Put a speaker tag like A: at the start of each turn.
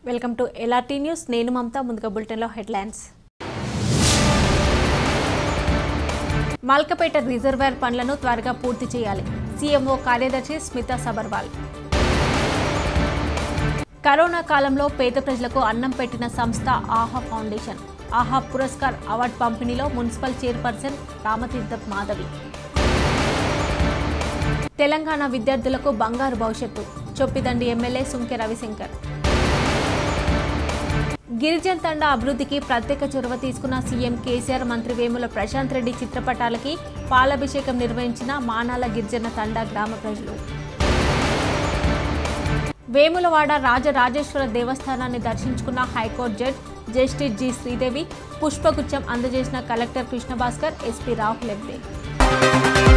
A: welcome to LRT news నేను మమత ముందుగా బులెటిన్లో హెడ్లైన్స్ మల్కపేట రిజర్వేర్ పనులను త్వరగా పూర్తి చేయాలి సీఎంఓ కార్యదర్శి స్మిత సబర్వాల్ కరోనా కాలంలో పేద ప్రజలకు అన్నం పెట్టిన సంస్థ ఆహా ఫౌండేషన్ ఆహా పురస్కార్ అవార్డు పంపిణీలో మున్సిపల్ చైర్పర్సన్ రామతీర్థ మాధవి తెలంగాణ విద్యార్థులకు బంగారు భవిష్యత్తు చొప్పిదండి ఎమ్మెల్యే సుంకె రవిశంకర్ గిరిజన్ తండా అభివృద్ధికి ప్రత్యేక చొరవ తీసుకున్న సీఎం కేసీఆర్ మంత్రి వేముల ప్రశాంత్ రెడ్డి చిత్రపటాలకి పాలాభిషేకం నిర్వహించిన మానాల గిరిజన తండా గ్రామ ప్రజలు వేములవాడ రాజరాజేశ్వర దేవస్థానాన్ని దర్శించుకున్న high court judge justice G Sridevi పుష్పగుచ్చం అందజేసిన కలెక్టర్ కృష్ణభాస్కర్ ఎస్పీ రాహుల్ హెగ్డే